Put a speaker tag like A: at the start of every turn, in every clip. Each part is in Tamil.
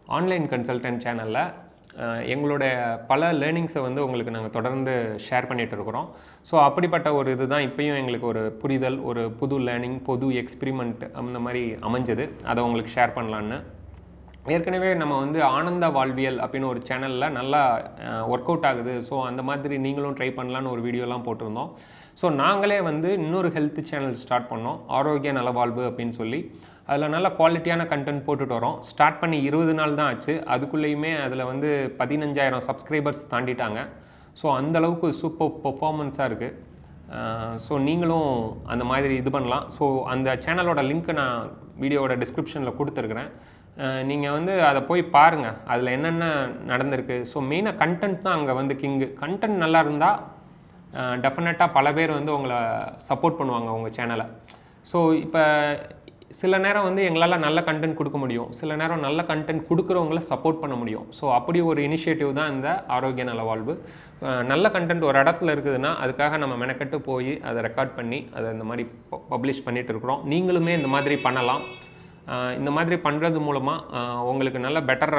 A: ஆன்லைன் கன்சல்டன்ட் சேனலில் எங்களுடைய பல லேர்னிங்ஸை வந்து உங்களுக்கு நாங்கள் தொடர்ந்து ஷேர் பண்ணிகிட்டு இருக்கிறோம் ஸோ அப்படிப்பட்ட ஒரு இதுதான் இப்பயும் எங்களுக்கு ஒரு புரிதல் ஒரு புது லேர்னிங் புது எக்ஸ்பிரிமெண்ட் அந்த மாதிரி அமைஞ்சது அதை உங்களுக்கு ஷேர் பண்ணலான்னு ஏற்கனவே நம்ம வந்து ஆனந்த வாழ்வியல் அப்படின்னு ஒரு சேனலில் நல்லா ஒர்க் அவுட் ஆகுது ஸோ அந்த மாதிரி நீங்களும் ட்ரை பண்ணலான்னு ஒரு வீடியோலாம் போட்டிருந்தோம் ஸோ நாங்களே வந்து இன்னொரு ஹெல்த் சேனல் ஸ்டார்ட் பண்ணோம் ஆரோக்கிய நலவாழ்வு அப்படின்னு சொல்லி அதில் நல்ல குவாலிட்டியான கண்டென்ட் போட்டுட்டு வரோம் ஸ்டார்ட் பண்ணி இருபது நாள் தான் ஆச்சு அதுக்குள்ளேயுமே அதில் வந்து பதினஞ்சாயிரம் சப்ஸ்கிரைபர்ஸ் தாண்டிட்டாங்க ஸோ அந்தளவுக்கு சூப்பர் பெர்ஃபார்மன்ஸாக இருக்குது ஸோ நீங்களும் அந்த மாதிரி இது பண்ணலாம் ஸோ அந்த சேனலோட லிங்க்கை நான் வீடியோவோட டிஸ்கிரிப்ஷனில் கொடுத்துருக்குறேன் நீங்கள் வந்து அதை போய் பாருங்கள் அதில் என்னென்ன நடந்திருக்கு ஸோ மெயினாக கண்டென்ட் தான் அங்கே வந்து கிங்கு கண்டென்ட் நல்லா இருந்தால் டெஃபினட்டாக பல பேர் வந்து உங்களை சப்போர்ட் பண்ணுவாங்க உங்கள் சேனலை ஸோ இப்போ சில நேரம் வந்து எங்களால் நல்ல கண்டென்ட் கொடுக்க முடியும் சில நேரம் நல்ல கண்டென்ட் கொடுக்குறவங்கள சப்போர்ட் பண்ண முடியும் ஸோ அப்படி ஒரு இனிஷியேட்டிவ் தான் இந்த ஆரோக்கிய நல வாழ்வு அஹ் நல்ல கண்டென்ட் ஒரு இடத்துல இருக்குதுன்னா அதுக்காக நம்ம மெனக்கெட்டு போய் அதை ரெக்கார்ட் பண்ணி அதை இந்த மாதிரி பப்ளிஷ் பண்ணிட்டு இருக்கிறோம் நீங்களுமே இந்த மாதிரி பண்ணலாம் அஹ் இந்த மாதிரி பண்ணுறது மூலமாக உங்களுக்கு நல்ல பெட்டர்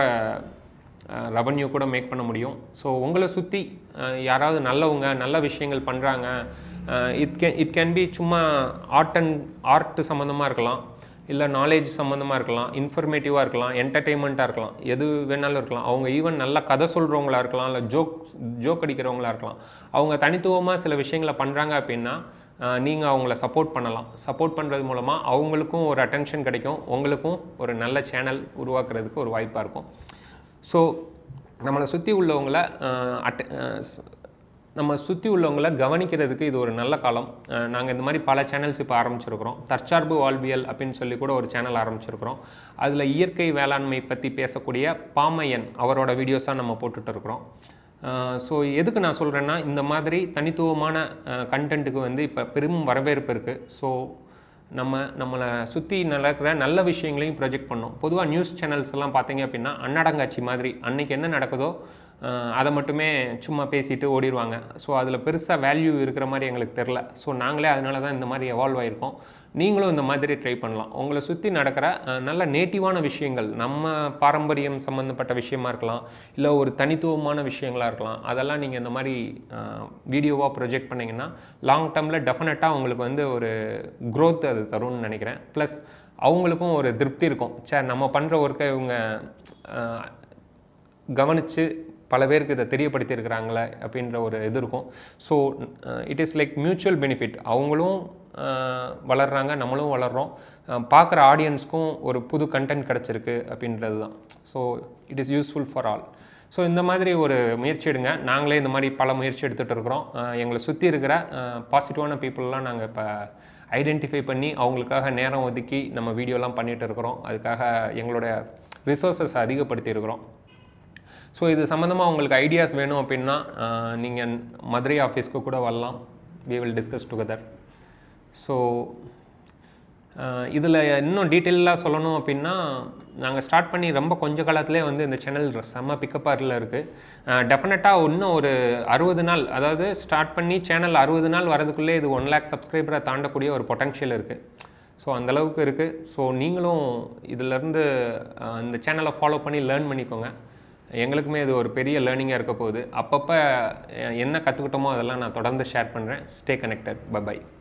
A: ரெவன்யூ கூட மேக் பண்ண முடியும் ஸோ உங்களை சுற்றி யாராவது நல்லவங்க நல்ல விஷயங்கள் பண்ணுறாங்க it can it can be சும்மா ஆர்ட் அண்ட் ஆர்ட் சம்மந்தமாக இருக்கலாம் இல்லை நாலேஜ் சம்மந்தமாக இருக்கலாம் இன்ஃபர்மேட்டிவாக இருக்கலாம் என்டர்டெயின்மெண்ட்டாக இருக்கலாம் எது வேணாலும் இருக்கலாம் அவங்க ஈவன் நல்ல கதை சொல்கிறவங்களா இருக்கலாம் இல்லை ஜோக் ஜோக் அடிக்கிறவங்களா இருக்கலாம் அவங்க தனித்துவமாக சில விஷயங்களை பண்ணுறாங்க அப்படின்னா நீங்கள் அவங்கள சப்போர்ட் பண்ணலாம் சப்போர்ட் பண்ணுறது மூலமாக அவங்களுக்கும் ஒரு அட்டென்ஷன் கிடைக்கும் உங்களுக்கும் ஒரு நல்ல சேனல் உருவாக்குறதுக்கு ஒரு வாய்ப்பாக இருக்கும் ஸோ நம்மளை சுற்றி உள்ளவங்களை அட்ட நம்ம சுற்றி உள்ளவங்களை கவனிக்கிறதுக்கு இது ஒரு நல்ல காலம் நாங்கள் இந்த மாதிரி பல சேனல்ஸ் இப்போ ஆரம்பிச்சிருக்கிறோம் தற்சார்பு வாழ்வியல் அப்படின்னு சொல்லி கூட ஒரு சேனல் ஆரம்பிச்சிருக்கிறோம் அதில் இயற்கை வேளாண்மை பற்றி பேசக்கூடிய பாமையன் அவரோட வீடியோஸாக நம்ம போட்டுட்டு இருக்கிறோம் ஸோ எதுக்கு நான் சொல்கிறேன்னா இந்த மாதிரி தனித்துவமான கண்டென்ட்டுக்கு வந்து இப்போ பெரும் வரவேற்பு இருக்குது ஸோ நம்ம நம்மளை சுற்றி நடக்கிற நல்ல விஷயங்களையும் ப்ரொஜெக்ட் பண்ணோம் பொதுவாக நியூஸ் சேனல்ஸ் எல்லாம் பார்த்தீங்க அப்படின்னா அன்னடங்காட்சி மாதிரி அன்னைக்கு என்ன நடக்குதோ அஹ், அதை மட்டுமே சும்மா பேசிட்டு ஓடிடுவாங்க ஸோ அதில் பெருசாக வேல்யூ இருக்கிற மாதிரி எங்களுக்கு தெரில ஸோ நாங்களே அதனால தான் இந்த மாதிரி எவால்வ் ஆகிருக்கோம் நீங்களும் இந்த மாதிரி ட்ரை பண்ணலாம் உங்களை சுற்றி நடக்கிற அஹ், நல்ல நேட்டிவான விஷயங்கள் நம்ம பாரம்பரியம் சம்மந்தப்பட்ட விஷயமா இருக்கலாம் இல்லை ஒரு தனித்துவமான விஷயங்களாக இருக்கலாம் அதெல்லாம் நீங்கள் இந்த மாதிரி வீடியோவாக ப்ரொஜெக்ட் பண்ணிங்கன்னா லாங் டேர்மில் டெஃபினட்டாக உங்களுக்கு வந்து ஒரு growth அது தரும்னு நினைக்கிறேன் ப்ளஸ் அவங்களுக்கும் ஒரு திருப்தி இருக்கும் சே நம்ம பண்ணுற ஒர்க்கை இவங்க அஹ், கவனித்து பல பேருக்கு இதை தெரியப்படுத்தியிருக்கிறாங்களே அப்படின்ற ஒரு இது இருக்கும் so it is like mutual benefit அவங்களும் அஹ், வளர்றாங்க நம்மளும் வளர்கிறோம் பார்க்குற ஆடியன்ஸ்க்கும் ஒரு புது கண்டென்ட் கிடச்சிருக்கு அப்படின்றது தான் so it is useful for all so இந்த மாதிரி ஒரு முயற்சி எடுங்க நாங்களே இந்த மாதிரி பல முயற்சி எடுத்துகிட்டு இருக்கிறோம் அஹ், எங்களை சுற்றி இருக்கிற பாசிட்டிவான பீப்புளெலாம் நாங்கள் இப்போ ஐடென்டிஃபை பண்ணி அவங்களுக்காக நேரம் ஒதுக்கி நம்ம வீடியோலாம் பண்ணிகிட்டு இருக்கிறோம் அதுக்காக எங்களுடைய ரிசோர்ஸஸ் அதிகப்படுத்தி இருக்கிறோம் ஸோ இது சம்மந்தமாக உங்களுக்கு ஐடியாஸ் வேணும் அப்படின்னா நீங்கள் மதுரை ஆஃபீஸ்க்கு கூட வரலாம் we will discuss together so இதில் இன்னும் டீட்டெயிலாக சொல்லணும் அப்படின்னா நாங்கள் ஸ்டார்ட் பண்ணி ரொம்ப கொஞ்ச காலத்திலே வந்து இந்த சேனல் செம்ம பிக்கப்பாரில் இருக்குது டெஃபினட்டாக இன்னும் ஒரு அறுபது நாள் அதாவது ஸ்டார்ட் பண்ணி சேனல் அறுபது நாள் வரதுக்குள்ளே இது ஒன் லேக் சப்ஸ்கிரைபரை தாண்டக்கூடிய ஒரு பொட்டன்ஷியல் இருக்குது ஸோ அந்தளவுக்கு இருக்குது ஸோ நீங்களும் இதிலேருந்து இந்த சேனலை ஃபாலோ பண்ணி லேர்ன் பண்ணிக்கோங்க எங்களுக்குமே இது ஒரு பெரிய லேர்னிங்காக இருக்க போகுது அப்பப்போ என்ன கற்றுக்கிட்டோமோ அதெல்லாம் நான் தொடர்ந்து ஷேர் பண்ணுறேன் ஸ்டே கனெக்டட் பை